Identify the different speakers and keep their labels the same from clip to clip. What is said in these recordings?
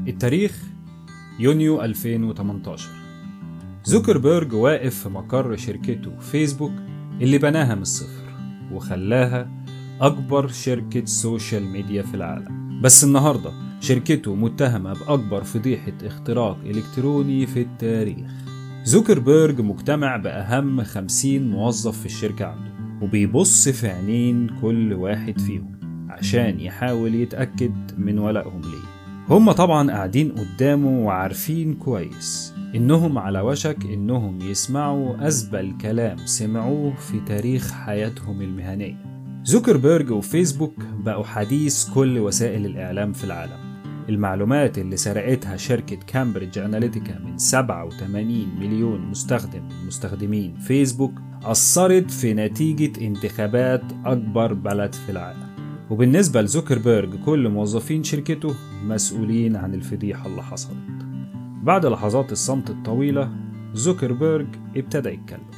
Speaker 1: التاريخ يونيو 2018 زوكربيرج واقف في مقر شركته فيسبوك اللي بناها من الصفر وخلاها أكبر شركة سوشيال ميديا في العالم بس النهاردة شركته متهمة بأكبر فضيحة اختراق إلكتروني في التاريخ زوكربيرج مجتمع بأهم 50 موظف في الشركة عنده وبيبص في عينين كل واحد فيهم عشان يحاول يتأكد من ولائهم ليه هما طبعا قاعدين قدامه وعارفين كويس إنهم على وشك إنهم يسمعوا أزبل كلام سمعوه في تاريخ حياتهم المهنية زوكربيرج وفيسبوك بقوا حديث كل وسائل الإعلام في العالم المعلومات اللي سرقتها شركة كامبريدج أناليتيكا من 87 مليون مستخدم من مستخدمين فيسبوك أثرت في نتيجة انتخابات أكبر بلد في العالم وبالنسبة لزوكربيرج كل موظفين شركته مسؤولين عن الفضيحة اللي حصلت بعد لحظات الصمت الطويلة زوكربيرج ابتدى يتكلم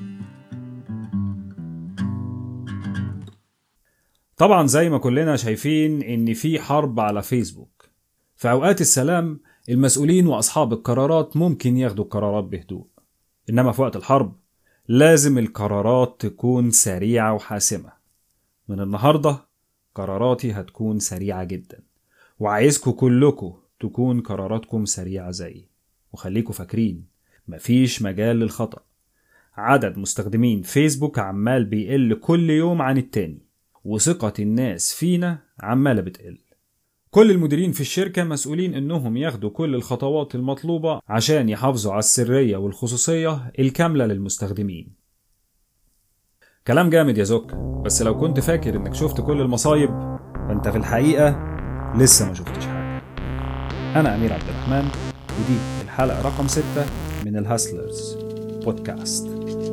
Speaker 1: طبعا زي ما كلنا شايفين ان في حرب على فيسبوك في اوقات السلام المسؤولين واصحاب القرارات ممكن ياخدوا القرارات بهدوء انما في وقت الحرب لازم القرارات تكون سريعة وحاسمة من النهاردة قراراتي هتكون سريعة جدا وعايزكم كلكم تكون قراراتكم سريعة زيي وخليكم فاكرين مفيش مجال للخطأ عدد مستخدمين فيسبوك عمال بيقل كل يوم عن التاني وثقة الناس فينا عمالة بتقل كل المديرين في الشركة مسؤولين إنهم ياخدوا كل الخطوات المطلوبة عشان يحافظوا على السرية والخصوصية الكاملة للمستخدمين كلام جامد يا زوك بس لو كنت فاكر إنك شفت كل المصايب فأنت في الحقيقة لسه ما شفتش حاجة أنا أمير عبد الرحمن ودي الحلقة رقم 6 من الهاسلرز بودكاست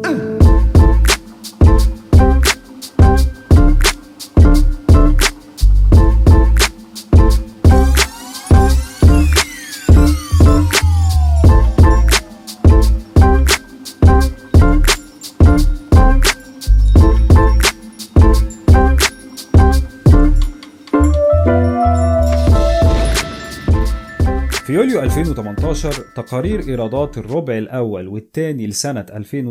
Speaker 1: في يوليو 2018 تقارير إيرادات الربع الأول والتاني لسنة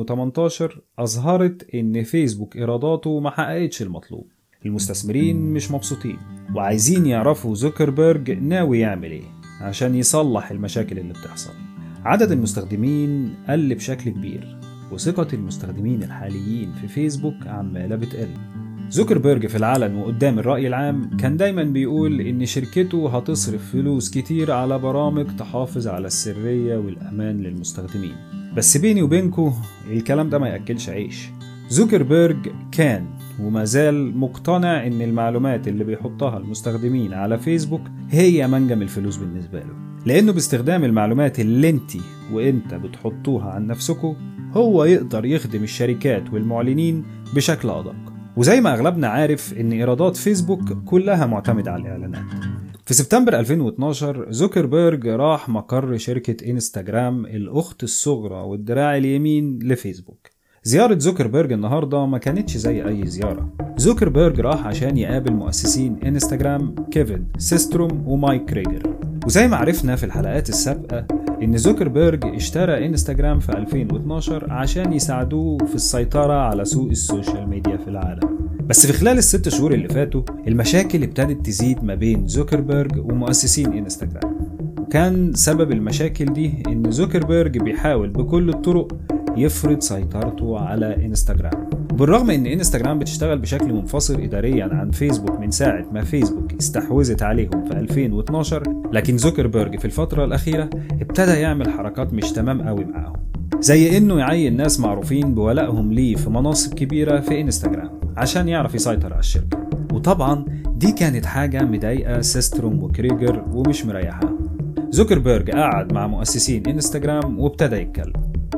Speaker 1: 2018 أظهرت إن فيسبوك إيراداته ما حققتش المطلوب المستثمرين مش مبسوطين وعايزين يعرفوا زوكربيرج ناوي يعمل إيه عشان يصلح المشاكل اللي بتحصل عدد المستخدمين قل بشكل كبير وثقة المستخدمين الحاليين في فيسبوك عمالة بتقل زوكربيرج في العلن وقدام الرأي العام كان دايما بيقول إن شركته هتصرف فلوس كتير على برامج تحافظ على السرية والأمان للمستخدمين بس بيني وبينكو الكلام ده ما يأكلش عيش زوكربيرج كان وما زال مقتنع إن المعلومات اللي بيحطها المستخدمين على فيسبوك هي منجم الفلوس بالنسبة له لأنه باستخدام المعلومات اللي انت وانت بتحطوها عن نفسكو هو يقدر يخدم الشركات والمعلنين بشكل أدق وزي ما اغلبنا عارف ان ايرادات فيسبوك كلها معتمده على الاعلانات في سبتمبر 2012 زوكربيرج راح مقر شركة انستجرام الأخت الصغرى والدراع اليمين لفيسبوك زيارة زوكربيرج النهاردة ما كانتش زي أي زيارة زوكربيرج راح عشان يقابل مؤسسين انستجرام كيفن سيستروم ومايك كريجر وزي ما عرفنا في الحلقات السابقة إن زوكربيرج اشترى انستجرام في 2012 عشان يساعدوه في السيطرة على سوق السوشيال ميديا في العالم بس في خلال الست شهور اللي فاتوا المشاكل ابتدت تزيد ما بين زوكربيرج ومؤسسين انستجرام وكان سبب المشاكل دي إن زوكربيرج بيحاول بكل الطرق يفرض سيطرته على انستجرام بالرغم ان انستجرام بتشتغل بشكل منفصل اداريا عن فيسبوك من ساعه ما فيسبوك استحوذت عليهم في 2012 لكن زوكربيرج في الفتره الاخيره ابتدى يعمل حركات مش تمام قوي معاهم زي انه يعين ناس معروفين بولائهم ليه في مناصب كبيره في انستجرام عشان يعرف يسيطر على الشركه وطبعا دي كانت حاجه مضايقه سيستروم وكريجر ومش مريحاهم زوكربيرج قعد مع مؤسسين انستجرام وابتدى يتكلم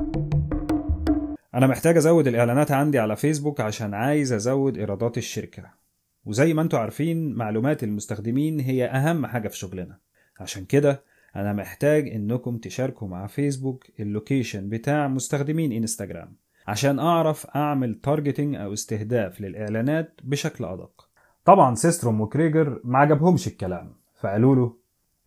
Speaker 1: انا محتاج ازود الاعلانات عندي على فيسبوك عشان عايز ازود ايرادات الشركه وزي ما انتوا عارفين معلومات المستخدمين هي اهم حاجه في شغلنا عشان كده انا محتاج انكم تشاركوا مع فيسبوك اللوكيشن بتاع مستخدمين انستجرام عشان اعرف اعمل تارجتنج او استهداف للاعلانات بشكل ادق طبعا سيستروم وكريجر ما عجبهمش الكلام فقالوا له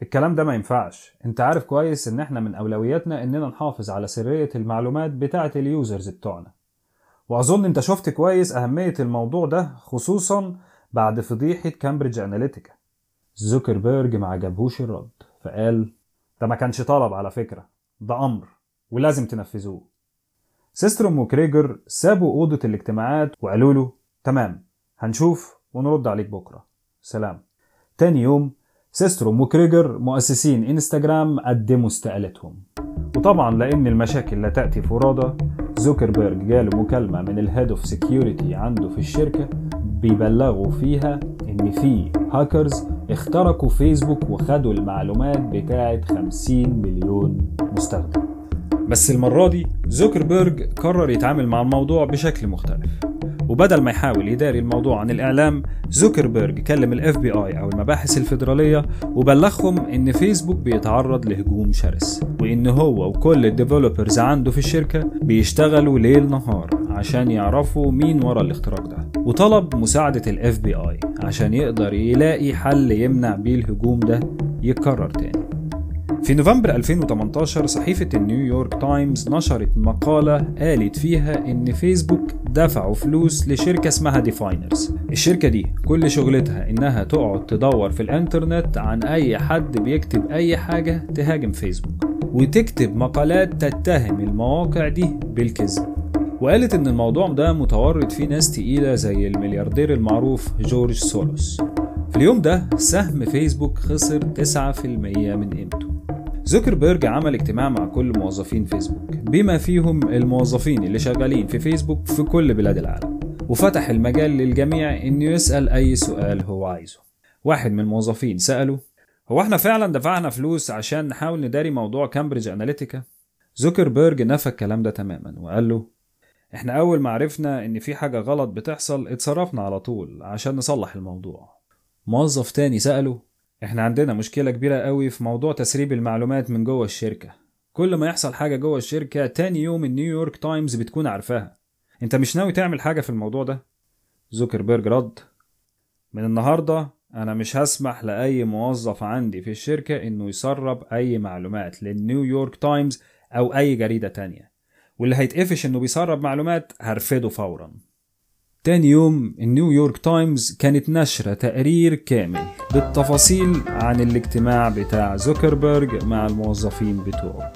Speaker 1: الكلام ده ما ينفعش انت عارف كويس ان احنا من اولوياتنا اننا نحافظ على سرية المعلومات بتاعة اليوزرز بتوعنا واظن انت شفت كويس اهمية الموضوع ده خصوصا بعد فضيحة كامبريدج اناليتيكا زوكربيرج ما عجبهوش الرد فقال ده ما كانش طلب على فكرة ده امر ولازم تنفذوه سيستروم وكريجر سابوا أوضة الاجتماعات وقالوا له تمام هنشوف ونرد عليك بكرة سلام تاني يوم سيستروم وكريجر مؤسسين انستجرام قدموا استقالتهم وطبعا لان المشاكل لا تاتي فرادى زوكربيرج جاله مكالمه من الهيد اوف سكيورتي عنده في الشركه بيبلغوا فيها ان في هاكرز اخترقوا فيسبوك وخدوا المعلومات بتاعه 50 مليون مستخدم بس المرة دي زوكربيرج قرر يتعامل مع الموضوع بشكل مختلف وبدل ما يحاول يداري الموضوع عن الإعلام زوكربيرج كلم الاف بي اي أو المباحث الفيدرالية وبلغهم إن فيسبوك بيتعرض لهجوم شرس وإن هو وكل الديفلوبرز عنده في الشركة بيشتغلوا ليل نهار عشان يعرفوا مين ورا الاختراق ده وطلب مساعدة الاف بي اي عشان يقدر يلاقي حل يمنع بيه الهجوم ده يتكرر تاني في نوفمبر 2018 صحيفة النيويورك تايمز نشرت مقالة قالت فيها إن فيسبوك دفعوا فلوس لشركة اسمها ديفاينرز الشركة دي كل شغلتها إنها تقعد تدور في الإنترنت عن أي حد بيكتب أي حاجة تهاجم فيسبوك وتكتب مقالات تتهم المواقع دي بالكذب وقالت إن الموضوع ده متورط فيه ناس تقيلة زي الملياردير المعروف جورج سوروس في اليوم ده سهم فيسبوك خسر 9% من قيمته زوكربيرج عمل اجتماع مع كل موظفين فيسبوك بما فيهم الموظفين اللي شغالين في فيسبوك في كل بلاد العالم وفتح المجال للجميع انه يسأل اي سؤال هو عايزه واحد من الموظفين سأله هو احنا فعلا دفعنا فلوس عشان نحاول نداري موضوع كامبريدج اناليتيكا زوكربيرج نفى الكلام ده تماما وقال له احنا اول ما عرفنا ان في حاجة غلط بتحصل اتصرفنا على طول عشان نصلح الموضوع موظف تاني سأله احنا عندنا مشكلة كبيرة قوي في موضوع تسريب المعلومات من جوه الشركة كل ما يحصل حاجة جوه الشركة تاني يوم النيويورك تايمز بتكون عارفاها انت مش ناوي تعمل حاجة في الموضوع ده زوكربيرج رد من النهاردة انا مش هسمح لأي موظف عندي في الشركة انه يسرب اي معلومات للنيويورك تايمز او اي جريدة تانية واللي هيتقفش انه بيسرب معلومات هرفده فورا تاني يوم النيويورك تايمز كانت نشرة تقرير كامل بالتفاصيل عن الاجتماع بتاع زوكربيرج مع الموظفين بتوعه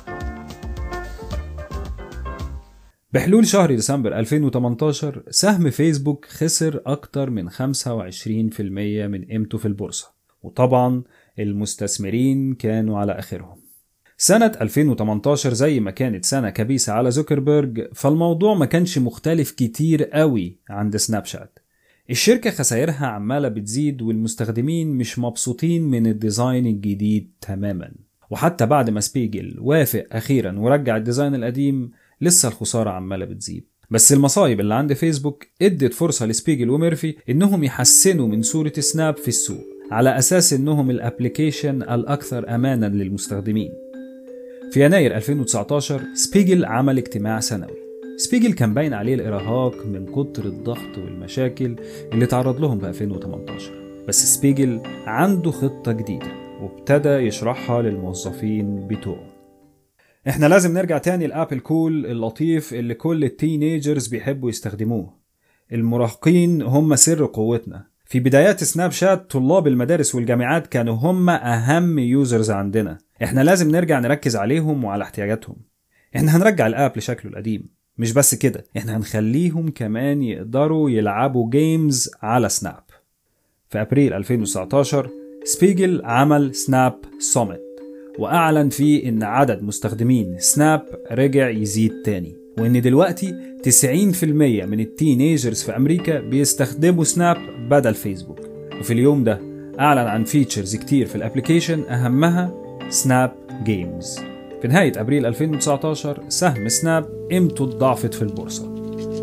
Speaker 1: بحلول شهر ديسمبر 2018 سهم فيسبوك خسر أكتر من 25% من قيمته في البورصة وطبعا المستثمرين كانوا على آخرهم سنة 2018 زي ما كانت سنة كبيسة على زوكربيرج فالموضوع ما كانش مختلف كتير قوي عند سناب شات الشركة خسائرها عمالة بتزيد والمستخدمين مش مبسوطين من الديزاين الجديد تماما وحتى بعد ما سبيجل وافق أخيرا ورجع الديزاين القديم لسه الخسارة عمالة بتزيد بس المصايب اللي عند فيسبوك ادت فرصة لسبيجل وميرفي انهم يحسنوا من صورة سناب في السوق على اساس انهم الابليكيشن الاكثر امانا للمستخدمين في يناير 2019 سبيجل عمل اجتماع سنوي سبيجل كان باين عليه الإرهاق من كتر الضغط والمشاكل اللي تعرض لهم في 2018 بس سبيجل عنده خطة جديدة وابتدى يشرحها للموظفين بتوعه احنا لازم نرجع تاني لابل كول اللطيف اللي كل التينيجرز بيحبوا يستخدموه المراهقين هم سر قوتنا في بدايات سناب شات طلاب المدارس والجامعات كانوا هم أهم يوزرز عندنا احنا لازم نرجع نركز عليهم وعلى احتياجاتهم احنا هنرجع الاب لشكله القديم مش بس كده احنا هنخليهم كمان يقدروا يلعبوا جيمز على سناب في ابريل 2019 سبيجل عمل سناب سوميت واعلن فيه ان عدد مستخدمين سناب رجع يزيد تاني وان دلوقتي 90% من التينيجرز في امريكا بيستخدموا سناب بدل فيسبوك وفي اليوم ده اعلن عن فيتشرز كتير في الابليكيشن اهمها سناب جيمز في نهاية أبريل 2019 سهم سناب قيمته اتضاعفت في البورصة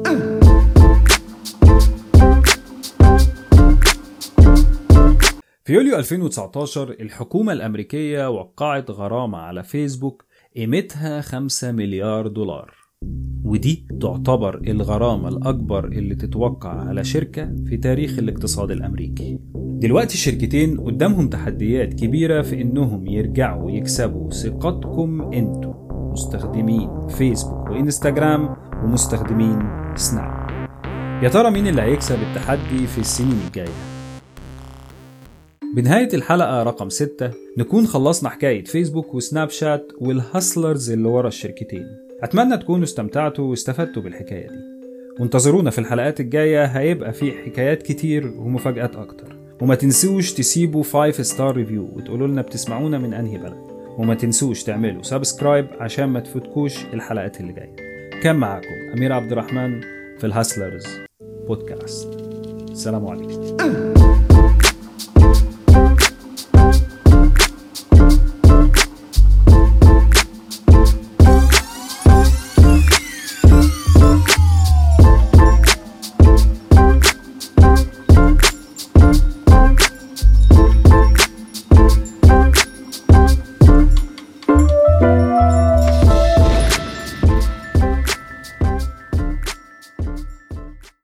Speaker 1: في يوليو 2019 الحكومة الأمريكية وقعت غرامة على فيسبوك قيمتها 5 مليار دولار ودي تعتبر الغرامة الأكبر اللي تتوقع على شركة في تاريخ الاقتصاد الأمريكي دلوقتي الشركتين قدامهم تحديات كبيرة في إنهم يرجعوا يكسبوا ثقتكم انتوا مستخدمين فيسبوك وإنستجرام ومستخدمين سناب يا ترى مين اللي هيكسب التحدي في السنين الجاية؟ بنهاية الحلقة رقم 6 نكون خلصنا حكاية فيسبوك وسناب شات والهاسلرز اللي ورا الشركتين أتمنى تكونوا استمتعتوا واستفدتوا بالحكاية دي وانتظرونا في الحلقات الجاية هيبقى في حكايات كتير ومفاجآت أكتر وما تنسوش تسيبوا 5 ستار ريفيو وتقولوا لنا بتسمعونا من أنهي بلد وما تنسوش تعملوا سبسكرايب عشان ما تفوتكوش الحلقات اللي جاية كان معاكم أمير عبد الرحمن في الهاسلرز بودكاست السلام عليكم